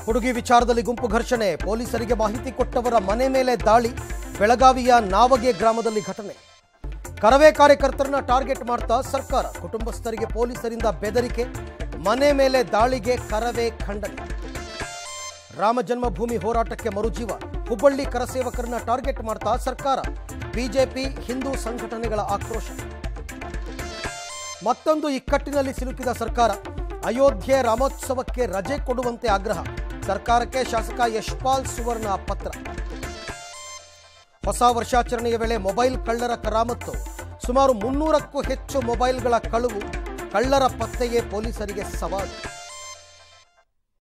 ಹುಡುಗಿ ವಿಚಾರದಲ್ಲಿ ಗುಂಪು ಘರ್ಷಣೆ ಪೊಲೀಸರಿಗೆ ಮಾಹಿತಿ ಕೊಟ್ಟವರ ಮನೆ ಮೇಲೆ ದಾಳಿ ಬೆಳಗಾವಿಯ ನಾವಗೆ ಗ್ರಾಮದಲ್ಲಿ ಘಟನೆ ಕರವೇ ಕಾರ್ಯಕರ್ತರನ್ನ ಟಾರ್ಗೆಟ್ ಮಾಡ್ತಾ ಸರ್ಕಾರ ಕುಟುಂಬಸ್ಥರಿಗೆ ಪೊಲೀಸರಿಂದ ಬೆದರಿಕೆ ಮನೆ ಮೇಲೆ ದಾಳಿಗೆ ಕರವೇ ಖಂಡನೆ ರಾಮ ಜನ್ಮಭೂಮಿ ಹೋರಾಟಕ್ಕೆ ಮರುಜೀವ ಹುಬ್ಬಳ್ಳಿ ಕರಸೇವಕರನ್ನ ಟಾರ್ಗೆಟ್ ಮಾಡ್ತಾ ಸರ್ಕಾರ ಬಿಜೆಪಿ ಹಿಂದೂ ಸಂಘಟನೆಗಳ ಆಕ್ರೋಶ ಮತ್ತೊಂದು ಇಕ್ಕಟ್ಟಿನಲ್ಲಿ ಸಿಲುಕಿದ ಸರ್ಕಾರ ಅಯೋಧ್ಯೆ ರಾಮೋತ್ಸವಕ್ಕೆ ರಜೆ ಕೊಡುವಂತೆ ಆಗ್ರಹ ಸರ್ಕಾರಕ್ಕೆ ಶಾಸಕ ಯಶ್ಪಾಲ್ ಸುವರ್ಣ ಪತ್ರ ಹೊಸ ವರ್ಷಾಚರಣೆಯ ವೇಳೆ ಮೊಬೈಲ್ ಕಳ್ಳರ ಕರಾಮತ್ತು ಸುಮಾರು ಮುನ್ನೂರಕ್ಕೂ ಹೆಚ್ಚು ಮೊಬೈಲ್ಗಳ ಕಳುವು ಕಳ್ಳರ ಪತ್ತೆಯೇ ಪೊಲೀಸರಿಗೆ ಸವಾಲು